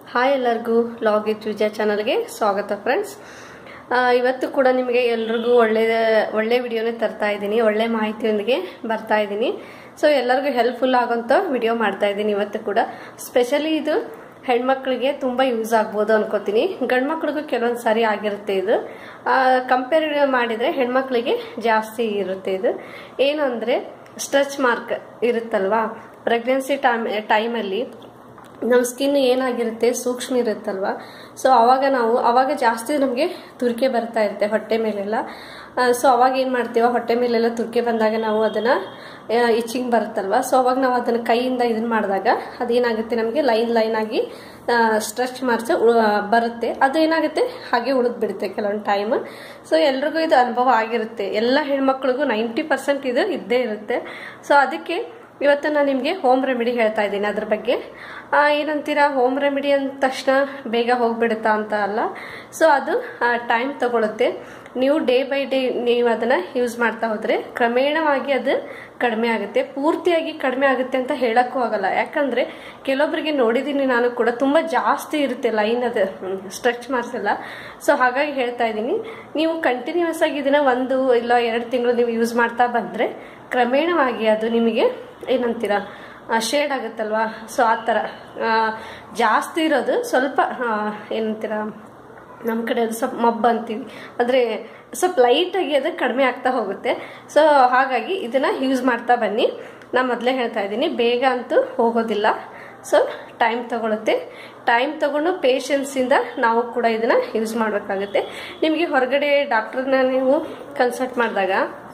hi ಎಲ್ಲರಿಗೂ log it ವಿಜಯ ಚಾನಲ್ಗೆ ಸ್ವಾಗತ ಫ್ರೆಂಡ್ಸ್ ಇವತ್ತು ಕೂಡ ನಿಮಗೆ ಎಲ್ರಿಗೂ ಒಳ್ಳೆ ಒಳ್ಳೆ ವಿಡಿಯೋನೇ ತರ್ತಾ ಇದ್ದೀನಿ ಒಳ್ಳೆ ಮಾಹಿತಿಯೊಂದಿಗೆ ಬರ್ತಾ ಇದ್ದೀನಿ ಸೊ ಎಲ್ಲರಿಗೂ ಹೆಲ್ಪ್ಫುಲ್ ಆಗೋಂಥ ವಿಡಿಯೋ ಮಾಡ್ತಾ ಇದ್ದೀನಿ ಇವತ್ತು ಕೂಡ ಸ್ಪೆಷಲಿ ಇದು ಹೆಣ್ಮಕ್ಳಿಗೆ ತುಂಬ ಯೂಸ್ ಆಗ್ಬೋದು ಅನ್ಕೋತೀನಿ ಗಂಡು ಮಕ್ಳಿಗೂ ಕೆಲವೊಂದು ಸಾರಿ ಆಗಿರುತ್ತೆ ಇದು ಕಂಪೇರ್ ಮಾಡಿದರೆ ಹೆಣ್ಮಕ್ಳಿಗೆ ಜಾಸ್ತಿ ಇರುತ್ತೆ ಇದು ಏನು ಅಂದರೆ ಸ್ಟ್ರೆಚ್ ಮಾರ್ಕ್ ಇರುತ್ತಲ್ವಾ ಪ್ರೆಗ್ನೆನ್ಸಿ ಟೈಮ್ ಟೈಮಲ್ಲಿ ನಮ್ಮ ಸ್ಕಿನ್ ಏನಾಗಿರುತ್ತೆ ಸೂಕ್ಷ್ಮ ಇರುತ್ತಲ್ವ ಸೊ ಅವಾಗ ನಾವು ಅವಾಗ ಜಾಸ್ತಿ ನಮಗೆ ತುರಿಕೆ ಬರ್ತಾ ಇರುತ್ತೆ ಹೊಟ್ಟೆ ಮೇಲೆಲ್ಲ ಸೊ ಅವಾಗ ಏನು ಮಾಡ್ತೀವ ಹೊಟ್ಟೆ ಮೇಲೆಲ್ಲ ತುರಿಕೆ ಬಂದಾಗ ನಾವು ಅದನ್ನು ಇಚ್ಚಿಂಗ್ ಬರುತ್ತಲ್ವ ಸೊ ಅವಾಗ ನಾವು ಅದನ್ನು ಕೈಯಿಂದ ಇದನ್ನ ಮಾಡಿದಾಗ ಅದೇನಾಗುತ್ತೆ ನಮಗೆ ಲೈನ್ ಲೈನ್ ಆಗಿ ಸ್ಟ್ರೆಚ್ ಮಾರ್ಕ್ಸ್ ಬರುತ್ತೆ ಅದು ಏನಾಗುತ್ತೆ ಹಾಗೆ ಉಳಿದು ಬಿಡುತ್ತೆ ಕೆಲವೊಂದು ಟೈಮ್ ಸೊ ಎಲ್ರಿಗೂ ಇದು ಅನುಭವ ಆಗಿರುತ್ತೆ ಎಲ್ಲ ಹೆಣ್ಮಕ್ಳಿಗೂ ನೈಂಟಿ ಪರ್ಸೆಂಟ್ ಇದು ಇದ್ದೇ ಇರುತ್ತೆ ಸೊ ಅದಕ್ಕೆ ಇವತ್ತು ನಾನು ನಿಮಗೆ ಹೋಮ್ ರೆಮಿಡಿ ಹೇಳ್ತಾ ಇದ್ದೀನಿ ಅದ್ರ ಬಗ್ಗೆ ಏನಂತೀರಾ ಹೋಮ್ ರೆಮಿಡಿ ಅಂದ ತಕ್ಷಣ ಬೇಗ ಹೋಗ್ಬಿಡುತ್ತಾ ಅಂತ ಅಲ್ಲ ಸೊ ಅದು ಟೈಮ್ ತಗೊಳುತ್ತೆ ನೀವು ಡೇ ಬೈ ಡೇ ನೀವು ಅದನ್ನು ಯೂಸ್ ಮಾಡ್ತಾ ಹೋದರೆ ಕ್ರಮೇಣವಾಗಿ ಅದು ಕಡಿಮೆ ಆಗುತ್ತೆ ಪೂರ್ತಿಯಾಗಿ ಕಡಿಮೆ ಆಗುತ್ತೆ ಅಂತ ಹೇಳಕ್ಕೂ ಆಗಲ್ಲ ಯಾಕಂದರೆ ಕೆಲವೊಬ್ಬರಿಗೆ ನೋಡಿದ್ದೀನಿ ನಾನು ಕೂಡ ತುಂಬ ಜಾಸ್ತಿ ಇರುತ್ತೆ ಲೈನ್ ಅದು ಸ್ಟ್ರೆಚ್ ಮಾರ್ಕ್ಸ್ ಎಲ್ಲ ಸೊ ಹಾಗಾಗಿ ಹೇಳ್ತಾ ಇದ್ದೀನಿ ನೀವು ಕಂಟಿನ್ಯೂಸ್ ಆಗಿ ಇದನ್ನು ಒಂದು ಇಲ್ಲ ಎರಡು ತಿಂಗಳು ನೀವು ಯೂಸ್ ಮಾಡ್ತಾ ಬಂದರೆ ಕ್ರಮೇಣವಾಗಿ ಅದು ನಿಮಗೆ ಏನಂತೀರ ಶೇಡ್ ಆಗುತ್ತಲ್ವಾ ಸೊ ಆ ಥರ ಜಾಸ್ತಿ ಇರೋದು ಸ್ವಲ್ಪ ಏನಂತೀರ ನಮ್ಮ ಕಡೆ ಅದು ಸ್ವಲ್ಪ ಮಬ್ಬು ಅಂತೀವಿ ಅಂದರೆ ಸ್ವಲ್ಪ ಲೈಟಾಗಿ ಅದು ಕಡಿಮೆ ಆಗ್ತಾ ಹೋಗುತ್ತೆ ಸೊ ಹಾಗಾಗಿ ಇದನ್ನು ಯೂಸ್ ಮಾಡ್ತಾ ಬನ್ನಿ ನಾನು ಮೊದಲೇ ಹೇಳ್ತಾ ಇದ್ದೀನಿ ಬೇಗ ಅಂತೂ ಹೋಗೋದಿಲ್ಲ ಸೊ ಟೈಮ್ ತಗೊಳುತ್ತೆ ಟೈಮ್ ತಗೊಂಡು ಪೇಷನ್ಸಿಂದ ನಾವು ಕೂಡ ಇದನ್ನು ಯೂಸ್ ಮಾಡಬೇಕಾಗುತ್ತೆ ನಿಮಗೆ ಹೊರಗಡೆ ಡಾಕ್ಟ್ರನ್ನ ನೀವು ಕನ್ಸಲ್ಟ್ ಮಾಡಿದಾಗ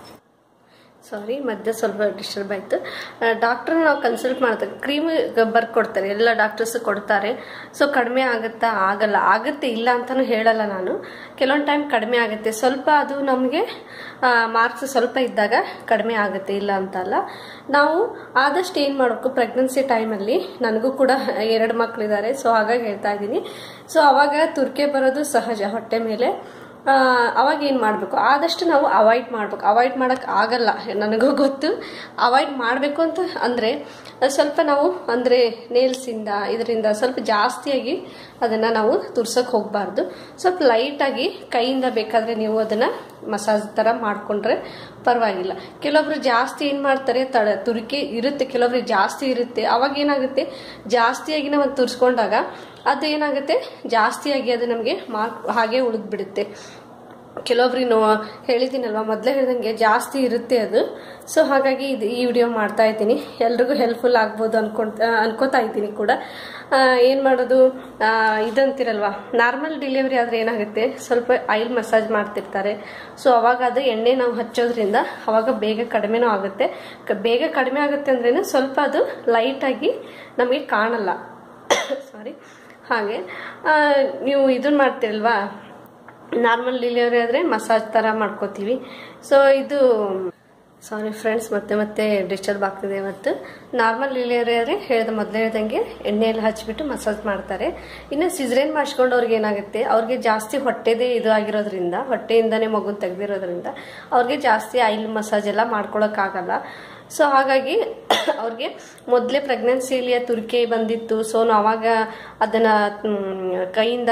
ಸಾರಿ ಮಧ್ಯೆ ಸ್ವಲ್ಪ ಡಿಸ್ಟರ್ಬ್ ಆಯಿತು ಡಾಕ್ಟ್ರನ್ನ ನಾವು ಕನ್ಸಲ್ಟ್ ಮಾಡಿದಾಗ ಕ್ರೀಮ್ ಬರ್ಕೊಡ್ತಾರೆ ಎಲ್ಲ ಡಾಕ್ಟರ್ಸ್ ಕೊಡ್ತಾರೆ ಸೊ ಕಡಿಮೆ ಆಗುತ್ತಾ ಆಗಲ್ಲ ಆಗುತ್ತೆ ಇಲ್ಲ ಅಂತಲೂ ಹೇಳಲ್ಲ ನಾನು ಕೆಲವೊಂದು ಟೈಮ್ ಕಡಿಮೆ ಆಗುತ್ತೆ ಸ್ವಲ್ಪ ಅದು ನಮಗೆ ಮಾರ್ಕ್ಸ್ ಸ್ವಲ್ಪ ಇದ್ದಾಗ ಕಡಿಮೆ ಆಗುತ್ತೆ ಇಲ್ಲ ಅಂತಲ್ಲ ನಾವು ಆದಷ್ಟು ಏನು ಮಾಡಬೇಕು ಪ್ರೆಗ್ನೆನ್ಸಿ ಟೈಮಲ್ಲಿ ನನಗೂ ಕೂಡ ಎರಡು ಮಕ್ಕಳಿದ್ದಾರೆ ಸೊ ಹಾಗಾಗಿ ಹೇಳ್ತಾ ಇದ್ದೀನಿ ಸೊ ಅವಾಗ ತುರ್ಕೆ ಬರೋದು ಸಹಜ ಹೊಟ್ಟೆ ಮೇಲೆ ಅವಾಗ ಏನು ಮಾಡಬೇಕು ಆದಷ್ಟು ನಾವು ಅವಾಯ್ಡ್ ಮಾಡಬೇಕು ಅವಾಯ್ಡ್ ಮಾಡೋಕ್ಕೆ ಆಗಲ್ಲ ನನಗೂ ಗೊತ್ತು ಅವಾಯ್ಡ್ ಮಾಡಬೇಕು ಅಂತ ಅಂದರೆ ಸ್ವಲ್ಪ ನಾವು ಅಂದರೆ ನೇಲ್ಸಿಂದ ಇದರಿಂದ ಸ್ವಲ್ಪ ಜಾಸ್ತಿಯಾಗಿ ಅದನ್ನು ನಾವು ತುರ್ಸೋಕೆ ಹೋಗಬಾರ್ದು ಸ್ವಲ್ಪ ಲೈಟಾಗಿ ಕೈಯಿಂದ ಬೇಕಾದರೆ ನೀವು ಅದನ್ನು ಮಸಾಜ್ ಥರ ಮಾಡಿಕೊಂಡ್ರೆ ಪರವಾಗಿಲ್ಲ ಕೆಲವೊಬ್ರು ಜಾಸ್ತಿ ಏನು ಮಾಡ್ತಾರೆ ತಡ ತುರಿಕೆ ಇರುತ್ತೆ ಕೆಲವೊಬ್ರಿಗೆ ಜಾಸ್ತಿ ಇರುತ್ತೆ ಅವಾಗ ಏನಾಗುತ್ತೆ ಜಾಸ್ತಿಯಾಗಿ ನಾವು ತುರ್ಸ್ಕೊಂಡಾಗ ಅದು ಏನಾಗುತ್ತೆ ಜಾಸ್ತಿಯಾಗಿ ಅದು ನಮಗೆ ಮಾರ್ಕ್ ಹಾಗೆ ಉಳಿದು ಬಿಡುತ್ತೆ ಕೆಲವೊಬ್ರಿಗೆ ನೋ ಹೇಳಿದ್ದೀನಲ್ವ ಮೊದಲೇ ಹೇಳ್ದಂಗೆ ಜಾಸ್ತಿ ಇರುತ್ತೆ ಅದು ಸೊ ಹಾಗಾಗಿ ಇದು ಈ ವಿಡಿಯೋ ಮಾಡ್ತಾ ಇದ್ದೀನಿ ಎಲ್ರಿಗೂ ಹೆಲ್ಪ್ಫುಲ್ ಆಗ್ಬೋದು ಅನ್ಕೊಂತ ಅನ್ಕೋತಾ ಇದ್ದೀನಿ ಕೂಡ ಏನು ಮಾಡೋದು ಇದಂತಿರಲ್ವ ನಾರ್ಮಲ್ ಡೆಲಿವರಿ ಆದರೆ ಏನಾಗುತ್ತೆ ಸ್ವಲ್ಪ ಆಯಿಲ್ ಮಸಾಜ್ ಮಾಡ್ತಿರ್ತಾರೆ ಸೊ ಅವಾಗ ಅದು ಎಣ್ಣೆ ನಾವು ಹಚ್ಚೋದ್ರಿಂದ ಅವಾಗ ಬೇಗ ಕಡಿಮೆನೂ ಆಗುತ್ತೆ ಬೇಗ ಕಡಿಮೆ ಆಗುತ್ತೆ ಅಂದ್ರೇನು ಸ್ವಲ್ಪ ಅದು ಲೈಟಾಗಿ ನಮಗೆ ಕಾಣಲ್ಲ ಸಾರಿ ಹಾಗೆ ನೀವು ಇದನ್ನ ಮಾಡ್ತಿರಲ್ವಾ ನಾರ್ಮಲ್ ಡೆಲಿವರಿ ಆದರೆ ಮಸಾಜ್ ಥರ ಮಾಡ್ಕೋತೀವಿ ಸೊ ಇದು ಸಾರಿ ಫ್ರೆಂಡ್ಸ್ ಮತ್ತೆ ಮತ್ತೆ ಡಿಸ್ಟರ್ಬ್ ಆಗ್ತಿದೆ ಇವತ್ತು ನಾರ್ಮಲ್ ಡೆಲಿವರಿ ಆದರೆ ಹೇಳ್ದೆ ಮೊದಲೇ ಹೇಳ್ದಂಗೆ ಎಣ್ಣೆಯಲ್ಲಿ ಹಚ್ಬಿಟ್ಟು ಮಸಾಜ್ ಮಾಡ್ತಾರೆ ಇನ್ನು ಸಿಜ್ರೇನ್ ಮಾಡಿಸ್ಕೊಂಡವ್ರಿಗೆ ಏನಾಗುತ್ತೆ ಅವ್ರಿಗೆ ಜಾಸ್ತಿ ಹೊಟ್ಟೆದೇ ಇದು ಆಗಿರೋದ್ರಿಂದ ಹೊಟ್ಟೆಯಿಂದನೇ ಮಗುನ ತೆಗೆದಿರೋದ್ರಿಂದ ಅವ್ರಿಗೆ ಜಾಸ್ತಿ ಆಯಿಲ್ ಮಸಾಜ್ ಎಲ್ಲ ಮಾಡ್ಕೊಳಕ್ಕಾಗಲ್ಲ ಸೊ ಹಾಗಾಗಿ ಅವ್ರಿಗೆ ಮೊದಲೇ ಪ್ರೆಗ್ನೆನ್ಸಿಲಿ ತುರಿಕೆ ಬಂದಿತ್ತು ಸೊ ನಾವು ಅವಾಗ ಅದನ್ನು ಕೈಯಿಂದ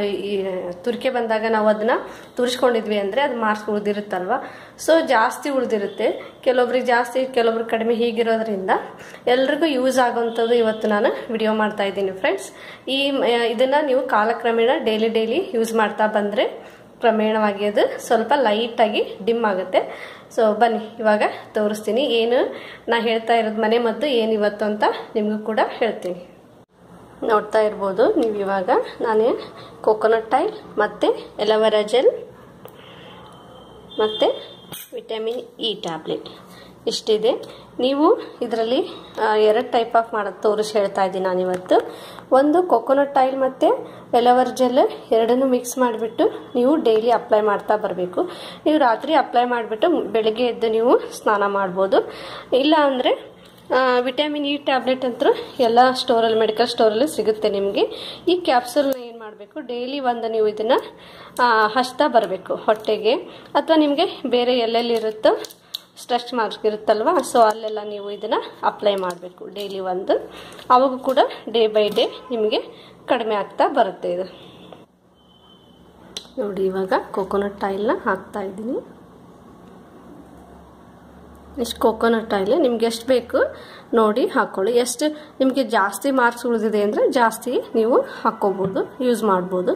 ತುರಿಕೆ ಬಂದಾಗ ನಾವು ಅದನ್ನು ತುರಿಸ್ಕೊಂಡಿದ್ವಿ ಅಂದರೆ ಅದು ಮಾರ್ಕ್ಸ್ ಉಳಿದಿರುತ್ತಲ್ವ ಸೊ ಜಾಸ್ತಿ ಉಳಿದಿರುತ್ತೆ ಕೆಲವೊಬ್ರಿಗೆ ಜಾಸ್ತಿ ಕೆಲವೊಬ್ರಿಗೆ ಕಡಿಮೆ ಹೀಗಿರೋದ್ರಿಂದ ಎಲ್ರಿಗೂ ಯೂಸ್ ಆಗೋವಂಥದ್ದು ಇವತ್ತು ನಾನು ವಿಡಿಯೋ ಮಾಡ್ತಾ ಇದ್ದೀನಿ ಫ್ರೆಂಡ್ಸ್ ಈ ಇದನ್ನು ನೀವು ಕಾಲಕ್ರಮೇಣ ಡೈಲಿ ಡೈಲಿ ಯೂಸ್ ಮಾಡ್ತಾ ಬಂದರೆ ಕ್ರಮೇಣವಾಗಿ ಅದು ಸ್ವಲ್ಪ ಲೈಟಾಗಿ ಡಿಮ್ ಆಗುತ್ತೆ ಸೊ ಬನ್ನಿ ಇವಾಗ ತೋರಿಸ್ತೀನಿ ಏನು ನಾ ಹೇಳ್ತಾ ಇರೋದು ಮನೆ ಮದ್ದು ಏನು ಇವತ್ತು ಅಂತ ನಿಮಗೂ ಕೂಡ ಹೇಳ್ತೀನಿ ನೋಡ್ತಾ ಇರ್ಬೋದು ನೀವು ಇವಾಗ ನಾನು ಕೋಕೋನಟ್ ಆಯಿಲ್ ಮತ್ತು ಎಲವರ ಜೆಲ್ ಮತ್ತು ವಿಟಮಿನ್ ಇ ಟ್ಯಾಬ್ಲೆಟ್ ಇಷ್ಟಿದೆ ನೀವು ಇದರಲ್ಲಿ ಎರಡು ಟೈಪ್ ಆಫ್ ಮಾಡೋದು ತೋರಿಸಿ ಹೇಳ್ತಾ ಇದ್ದೀನಿ ನಾನಿವತ್ತು ಒಂದು ಕೊಕೊನಟ್ ಆಯಿಲ್ ಮತ್ತು ಎಲವರ್ ಜೆಲ್ ಎರಡನ್ನೂ ಮಿಕ್ಸ್ ಮಾಡಿಬಿಟ್ಟು ನೀವು ಡೈಲಿ ಅಪ್ಲೈ ಮಾಡ್ತಾ ಬರಬೇಕು ನೀವು ರಾತ್ರಿ ಅಪ್ಲೈ ಮಾಡಿಬಿಟ್ಟು ಬೆಳಗ್ಗೆ ಎದ್ದು ನೀವು ಸ್ನಾನ ಮಾಡ್ಬೋದು ಇಲ್ಲ ಅಂದರೆ ವಿಟಮಿನ್ ಇ ಟ್ಯಾಬ್ಲೆಟ್ ಅಂತೂ ಎಲ್ಲ ಸ್ಟೋರಲ್ಲಿ ಮೆಡಿಕಲ್ ಸ್ಟೋರಲ್ಲಿ ಸಿಗುತ್ತೆ ನಿಮಗೆ ಈ ಕ್ಯಾಪ್ಸೂಲ್ನ ಏನು ಮಾಡಬೇಕು ಡೈಲಿ ಒಂದು ನೀವು ಇದನ್ನು ಹಚ್ತಾ ಬರಬೇಕು ಹೊಟ್ಟೆಗೆ ಅಥವಾ ನಿಮಗೆ ಬೇರೆ ಎಲ್ಲೆಲ್ಲಿರುತ್ತೋ ಸ್ಟ್ರೆಚ್ ಮಾರ್ಕ್ಸ್ ಇರುತ್ತಲ್ವ ಸೊ ಅಲ್ಲೆಲ್ಲ ನೀವು ಇದನ್ನು ಅಪ್ಲೈ ಮಾಡಬೇಕು ಡೈಲಿ ಒಂದು ಅವಾಗ ಕೂಡ ಡೇ ಬೈ ಡೇ ನಿಮಗೆ ಕಡಿಮೆ ಆಗ್ತಾ ಬರುತ್ತೆ ಇದು ನೋಡಿ ಇವಾಗ ಕೋಕೋನಟ್ ಆಯಿಲ್ನ ಹಾಕ್ತಾ ಇದ್ದೀನಿ ಇಷ್ಟು ಕೋಕೋನಟ್ ಆಯಿಲ್ ನಿಮ್ಗೆ ಎಷ್ಟು ಬೇಕು ನೋಡಿ ಹಾಕ್ಕೊಳ್ಳಿ ಎಷ್ಟು ನಿಮಗೆ ಜಾಸ್ತಿ ಮಾರ್ಕ್ಸ್ ಉಳಿದಿದೆ ಅಂದರೆ ಜಾಸ್ತಿ ನೀವು ಹಾಕ್ಕೋಬೋದು ಯೂಸ್ ಮಾಡ್ಬೋದು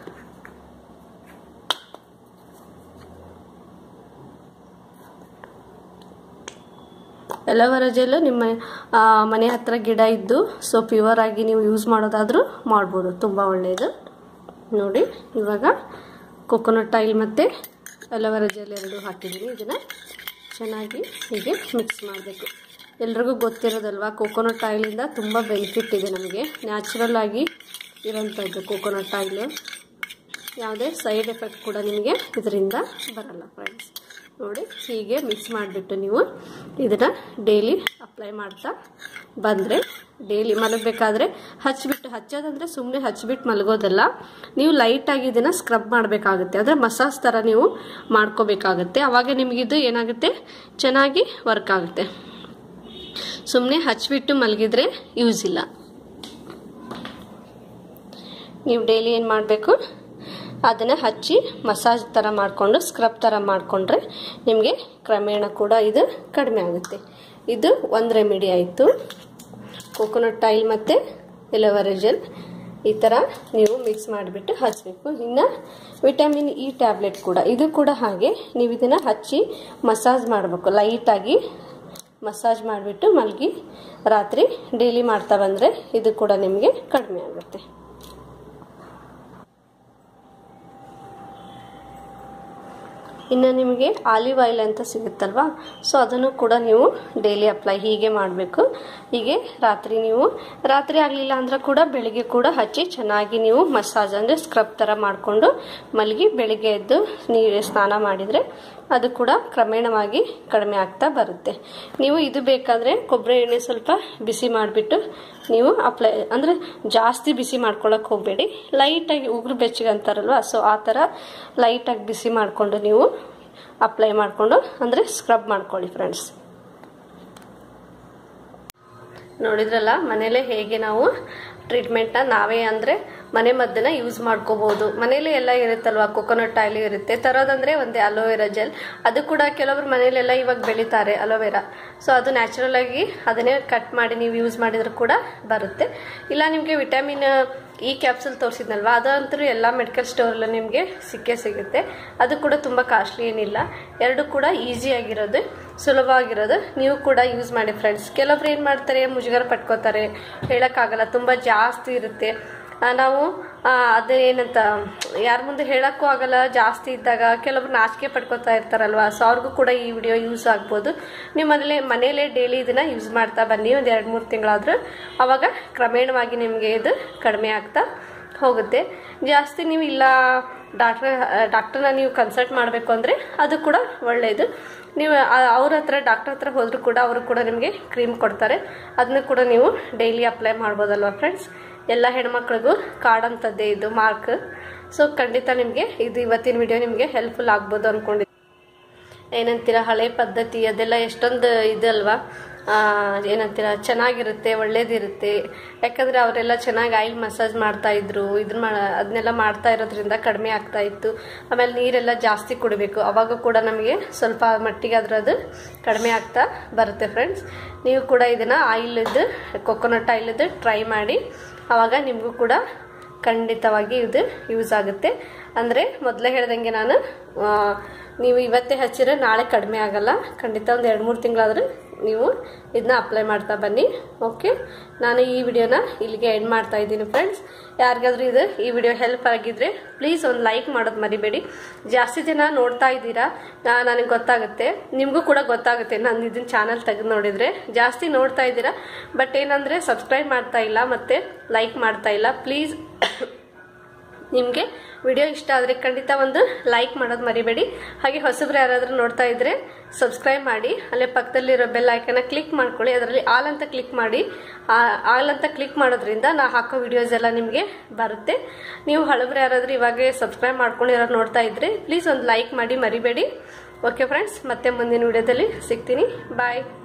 ಎಲೋವೆರಾ ಜೆಲ್ ನಿಮ್ಮ ಮನೆ ಹತ್ರ ಗಿಡ ಇದ್ದು ಸೊ ಪ್ಯೂರ್ ಆಗಿ ನೀವು ಯೂಸ್ ಮಾಡೋದಾದರೂ ಮಾಡ್ಬೋದು ತುಂಬ ಒಳ್ಳೆಯದು ನೋಡಿ ಇವಾಗ ಕೊಕೊನಟ್ ಆಯಿಲ್ ಮತ್ತು ಎಲೋವೆರಾ ಜೆಲ್ ಎರಡು ಹಾಕಿದ್ದೀನಿ ಇದನ್ನು ಚೆನ್ನಾಗಿ ಹೀಗೆ ಮಿಕ್ಸ್ ಮಾಡಬೇಕು ಎಲ್ರಿಗೂ ಗೊತ್ತಿರೋದಲ್ವಾ ಕೋಕೋನಟ್ ಆಯಿಲಿಂದ ತುಂಬ ಬೆನಿಫಿಟ್ ಇದೆ ನಮಗೆ ನ್ಯಾಚುರಲ್ ಆಗಿ ಇರೋಂಥದ್ದು ಕೋಕೋನಟ್ ಆಯಿಲು ಯಾವುದೇ ಸೈಡ್ ಎಫೆಕ್ಟ್ ಕೂಡ ನಿಮಗೆ ಇದರಿಂದ ಬರಲ್ಲ ಫ್ರೆಂಡ್ಸ್ ನೋಡಿ ಹೀಗೆ ಮಿಕ್ಸ್ ಮಾಡಿಬಿಟ್ಟು ನೀವು ಇದನ್ನು ಡೈಲಿ ಅಪ್ಲೈ ಮಾಡ್ತಾ ಬಂದರೆ ಡೈಲಿ ಮಲಗಬೇಕಾದ್ರೆ ಹಚ್ಬಿಟ್ಟು ಹಚ್ಚೋದಂದರೆ ಸುಮ್ಮನೆ ಹಚ್ಬಿಟ್ಟು ಮಲಗೋದಲ್ಲ ನೀವು ಲೈಟಾಗಿ ಇದನ್ನು ಸ್ಕ್ರಬ್ ಮಾಡಬೇಕಾಗುತ್ತೆ ಅಂದರೆ ಮಸಾಜ್ ಥರ ನೀವು ಮಾಡ್ಕೋಬೇಕಾಗುತ್ತೆ ಆವಾಗ ನಿಮಗಿದು ಏನಾಗುತ್ತೆ ಚೆನ್ನಾಗಿ ವರ್ಕ್ ಆಗುತ್ತೆ ಸುಮ್ಮನೆ ಹಚ್ಬಿಟ್ಟು ಮಲಗಿದ್ರೆ ಯೂಸ್ ಇಲ್ಲ ನೀವು ಡೈಲಿ ಏನು ಮಾಡಬೇಕು ಅದನ್ನು ಹಚ್ಚಿ ಮಸಾಜ್ ಥರ ಮಾಡಿಕೊಂಡು ಸ್ಕ್ರಬ್ ಥರ ಮಾಡಿಕೊಂಡ್ರೆ ನಿಮಗೆ ಕ್ರಮೇಣ ಕೂಡ ಇದು ಕಡಿಮೆ ಆಗುತ್ತೆ ಇದು ಒಂದು ರೆಮಿಡಿ ಆಯಿತು ಕೋಕೋನಟ್ ಆಯಿಲ್ ಮತ್ತು ಎಲೋವೆರಾ ಜೆಲ್ ಈ ಥರ ನೀವು ಮಿಕ್ಸ್ ಮಾಡಿಬಿಟ್ಟು ಹಚ್ಚಬೇಕು ಇನ್ನು ವಿಟಮಿನ್ ಇ ಟ್ಯಾಬ್ಲೆಟ್ ಕೂಡ ಇದು ಕೂಡ ಹಾಗೆ ನೀವು ಇದನ್ನು ಹಚ್ಚಿ ಮಸಾಜ್ ಮಾಡಬೇಕು ಲೈಟಾಗಿ ಮಸಾಜ್ ಮಾಡಿಬಿಟ್ಟು ಮಲಗಿ ರಾತ್ರಿ ಡೈಲಿ ಮಾಡ್ತಾ ಬಂದರೆ ಇದು ಕೂಡ ನಿಮಗೆ ಕಡಿಮೆ ಆಗುತ್ತೆ ಇನ್ನು ನಿಮಗೆ ಆಲಿವ್ ಆಯಿಲ್ ಅಂತ ಸಿಗುತ್ತಲ್ವಾ ಸೊ ಅದನ್ನು ಕೂಡ ನೀವು ಡೈಲಿ ಅಪ್ಲೈ ಹೀಗೆ ಮಾಡಬೇಕು ಹೀಗೆ ರಾತ್ರಿ ನೀವು ರಾತ್ರಿ ಆಗಲಿಲ್ಲ ಅಂದ್ರೆ ಕೂಡ ಬೆಳಿಗ್ಗೆ ಕೂಡ ಹಚ್ಚಿ ಚೆನ್ನಾಗಿ ನೀವು ಮಸಾಜ್ ಅಂದರೆ ಸ್ಕ್ರಬ್ ಥರ ಮಾಡಿಕೊಂಡು ಮಲಗಿ ಬೆಳಿಗ್ಗೆ ಎದ್ದು ನೀರು ಸ್ನಾನ ಮಾಡಿದರೆ ಅದು ಕೂಡ ಕ್ರಮೇಣವಾಗಿ ಕಡಿಮೆ ಆಗ್ತಾ ಬರುತ್ತೆ ನೀವು ಇದು ಬೇಕಾದರೆ ಕೊಬ್ಬರಿ ಎಣ್ಣೆ ಸ್ವಲ್ಪ ಬಿಸಿ ಮಾಡಿಬಿಟ್ಟು ನೀವು ಅಪ್ಲೈ ಅಂದರೆ ಜಾಸ್ತಿ ಬಿಸಿ ಮಾಡ್ಕೊಳಕ್ಕೆ ಹೋಗಬೇಡಿ ಲೈಟಾಗಿ ಉಗುರು ಬೆಚ್ಚಗೆ ಅಂತಾರಲ್ವ ಸೊ ಆ ಥರ ಲೈಟಾಗಿ ಬಿಸಿ ಮಾಡಿಕೊಂಡು ನೀವು ಅಪ್ಲೈ ಮಾಡಿಕೊಂಡು ಅಂದರೆ ಸ್ಕ್ರಬ್ ಮಾಡ್ಕೊಳ್ಳಿ ಫ್ರೆಂಡ್ಸ್ ನೋಡಿದ್ರಲ್ಲ ಮನೇಲೆ ಹೇಗೆ ನಾವು ಟ್ರೀಟ್ಮೆಂಟ್ನ ನಾವೇ ಅಂದರೆ ಮನೆ ಮದ್ದನ್ನ ಯೂಸ್ ಮಾಡ್ಕೋಬಹುದು ಮನೇಲಿ ಎಲ್ಲ ಇರುತ್ತಲ್ವಾ ಕೊಕೊನಟ್ ಆಯಿಲ್ ಇರುತ್ತೆ ತರೋದಂದ್ರೆ ಒಂದೇ ಅಲೋವೆರಾ ಜೆಲ್ ಅದು ಕೂಡ ಕೆಲವರು ಮನೇಲೆಲ್ಲ ಇವಾಗ ಬೆಳಿತಾರೆ ಅಲೋವೆರಾ ಸೊ ಅದು ನ್ಯಾಚುರಲ್ ಆಗಿ ಅದನ್ನೇ ಕಟ್ ಮಾಡಿ ನೀವು ಯೂಸ್ ಮಾಡಿದ್ರು ಕೂಡ ಬರುತ್ತೆ ಇಲ್ಲ ನಿಮಗೆ ವಿಟಮಿನ್ ಈ ಕ್ಯಾಪ್ಸೂಲ್ ತೋರಿಸಿದ್ನಲ್ವಾ ಅದಂತೂ ಎಲ್ಲ ಮೆಡಿಕಲ್ ಸ್ಟೋರಲ್ಲೂ ನಿಮಗೆ ಸಿಕ್ಕೇ ಸಿಗುತ್ತೆ ಅದು ಕೂಡ ತುಂಬ ಕಾಸ್ಟ್ಲಿ ಏನಿಲ್ಲ ಎರಡು ಕೂಡ ಈಸಿಯಾಗಿರೋದು ಸುಲಭವಾಗಿರೋದು ನೀವು ಕೂಡ ಯೂಸ್ ಮಾಡಿ ಫ್ರೆಂಡ್ಸ್ ಕೆಲವೊಬ್ರು ಏನು ಮಾಡ್ತಾರೆ ಮುಜುಗರ ಪಟ್ಕೋತಾರೆ ಹೇಳೋಕ್ಕಾಗಲ್ಲ ತುಂಬ ಜಾಸ್ತಿ ಇರುತ್ತೆ ನಾವು ಅದೇನಂತ ಯಾರ ಮುಂದೆ ಹೇಳೋಕ್ಕೂ ಆಗಲ್ಲ ಜಾಸ್ತಿ ಇದ್ದಾಗ ಕೆಲವರು ನಾಚಿಕೆ ಪಡ್ಕೋತಾ ಇರ್ತಾರಲ್ವ ಸೊ ಅವ್ರಿಗೂ ಕೂಡ ಈ ವಿಡಿಯೋ ಯೂಸ್ ಆಗ್ಬೋದು ನೀವು ಮನೇಲೆ ಮನೇಲೇ ಡೈಲಿ ಇದನ್ನು ಯೂಸ್ ಮಾಡ್ತಾ ಬನ್ನಿ ಒಂದು ಎರಡು ಮೂರು ತಿಂಗಳಾದರೂ ಆವಾಗ ಕ್ರಮೇಣವಾಗಿ ನಿಮಗೆ ಇದು ಕಡಿಮೆ ಆಗ್ತಾ ಹೋಗುತ್ತೆ ಜಾಸ್ತಿ ನೀವು ಇಲ್ಲ ಡಾಕ್ಟ್ರ ಡಾಕ್ಟರ್ನ ನೀವು ಕನ್ಸಲ್ಟ್ ಮಾಡಬೇಕು ಅಂದರೆ ಅದು ಕೂಡ ಒಳ್ಳೆಯದು ನೀವು ಅವ್ರ ಹತ್ರ ಡಾಕ್ಟರ್ ಹತ್ರ ಹೋದರೂ ಕೂಡ ಅವರು ಕೂಡ ನಿಮಗೆ ಕ್ರೀಮ್ ಕೊಡ್ತಾರೆ ಅದನ್ನು ಕೂಡ ನೀವು ಡೈಲಿ ಅಪ್ಲೈ ಮಾಡ್ಬೋದಲ್ವ ಫ್ರೆಂಡ್ಸ್ ಎಲ್ಲ ಹೆಣ್ಮಕ್ಳಿಗೂ ಕಾಡಂಥದ್ದೇ ಇದು ಮಾರ್ಕ್ ಸೊ ಖಂಡಿತ ನಿಮಗೆ ಇದು ಇವತ್ತಿನ ವಿಡಿಯೋ ನಿಮಗೆ ಹೆಲ್ಪ್ಫುಲ್ ಆಗ್ಬೋದು ಅಂದ್ಕೊಂಡಿದ್ದೀನಿ ಏನಂತೀರ ಹಳೆ ಪದ್ಧತಿ ಅದೆಲ್ಲ ಎಷ್ಟೊಂದು ಇದಲ್ವಾ ಏನಂತೀರ ಚೆನ್ನಾಗಿರುತ್ತೆ ಒಳ್ಳೇದಿರುತ್ತೆ ಯಾಕಂದರೆ ಅವರೆಲ್ಲ ಚೆನ್ನಾಗಿ ಆಯಿಲ್ ಮಸಾಜ್ ಮಾಡ್ತಾ ಇದ್ರು ಇದನ್ನ ಮಾ ಅದನ್ನೆಲ್ಲ ಮಾಡ್ತಾ ಇರೋದ್ರಿಂದ ಕಡಿಮೆ ಆಗ್ತಾ ಇತ್ತು ಆಮೇಲೆ ನೀರೆಲ್ಲ ಜಾಸ್ತಿ ಕುಡಿಬೇಕು ಅವಾಗ ಕೂಡ ನಮಗೆ ಸ್ವಲ್ಪ ಮಟ್ಟಿಗೆ ಅದು ಕಡಿಮೆ ಆಗ್ತಾ ಬರುತ್ತೆ ಫ್ರೆಂಡ್ಸ್ ನೀವು ಕೂಡ ಇದನ್ನು ಆಯಿಲ್ದು ಕೊಕೊನಟ್ ಆಯಿಲ್ದು ಟ್ರೈ ಮಾಡಿ ಆವಾಗ ನಿಮಗೂ ಕೂಡ ಖಂಡಿತವಾಗಿ ಇದು ಯೂಸ್ ಆಗುತ್ತೆ ಅಂದರೆ ಮೊದಲೇ ಹೇಳ್ದಂಗೆ ನಾನು ನೀವು ಇವತ್ತೇ ಹಚ್ಚಿದ್ರೆ ನಾಳೆ ಕಡಿಮೆ ಆಗಲ್ಲ ಖಂಡಿತ ಒಂದು ಎರಡು ಮೂರು ತಿಂಗಳಾದರೂ ನೀವು ಇದನ್ನ ಅಪ್ಲೈ ಮಾಡ್ತಾ ಬನ್ನಿ ಓಕೆ ನಾನು ಈ ವಿಡಿಯೋನ ಇಲ್ಲಿಗೆ ಎಂಡ್ ಮಾಡ್ತಾ ಇದ್ದೀನಿ ಫ್ರೆಂಡ್ಸ್ ಯಾರಿಗಾದ್ರೂ ಇದು ಈ ವಿಡಿಯೋ ಹೆಲ್ಪ್ ಆಗಿದ್ರೆ ಪ್ಲೀಸ್ ಒಂದು ಲೈಕ್ ಮಾಡೋದು ಮರಿಬೇಡಿ ಜಾಸ್ತಿ ಜನ ನೋಡ್ತಾ ಇದ್ದೀರಾ ನನಗೆ ಗೊತ್ತಾಗುತ್ತೆ ನಿಮಗೂ ಕೂಡ ಗೊತ್ತಾಗುತ್ತೆ ನಾನು ಇದನ್ನ ಚಾನಲ್ ತೆಗೆದು ನೋಡಿದರೆ ಜಾಸ್ತಿ ನೋಡ್ತಾ ಇದ್ದೀರಾ ಬಟ್ ಏನಂದರೆ ಸಬ್ಸ್ಕ್ರೈಬ್ ಮಾಡ್ತಾ ಇಲ್ಲ ಮತ್ತು ಲೈಕ್ ಮಾಡ್ತಾ ಇಲ್ಲ ಪ್ಲೀಸ್ ನಿಮಗೆ ವಿಡಿಯೋ ಇಷ್ಟ ಆದರೆ ಖಂಡಿತ ಒಂದು ಲೈಕ್ ಮಾಡೋದು ಮರಿಬೇಡಿ ಹಾಗೆ ಹೊಸಬ್ರು ಯಾರಾದರೂ ನೋಡ್ತಾ ಇದ್ದರೆ ಸಬ್ಸ್ಕ್ರೈಬ್ ಮಾಡಿ ಅಲ್ಲೇ ಪಕ್ಕದಲ್ಲಿರೋ ಬೆಲ್ ಐಕನ್ನ ಕ್ಲಿಕ್ ಮಾಡ್ಕೊಳ್ಳಿ ಅದರಲ್ಲಿ ಆಲ್ ಅಂತ ಕ್ಲಿಕ್ ಮಾಡಿ ಆಲ್ ಅಂತ ಕ್ಲಿಕ್ ಮಾಡೋದ್ರಿಂದ ನಾ ಹಾಕೋ ವಿಡಿಯೋಸ್ ಎಲ್ಲ ನಿಮಗೆ ಬರುತ್ತೆ ನೀವು ಹಳಬ್ರು ಯಾರಾದರೂ ಇವಾಗ ಸಬ್ಸ್ಕ್ರೈಬ್ ಮಾಡ್ಕೊಂಡಿರೋರು ನೋಡ್ತಾ ಇದ್ರೆ ಪ್ಲೀಸ್ ಒಂದು ಲೈಕ್ ಮಾಡಿ ಮರಿಬೇಡಿ ಓಕೆ ಫ್ರೆಂಡ್ಸ್ ಮತ್ತೆ ಮುಂದಿನ ವಿಡಿಯೋದಲ್ಲಿ ಸಿಗ್ತೀನಿ ಬಾಯ್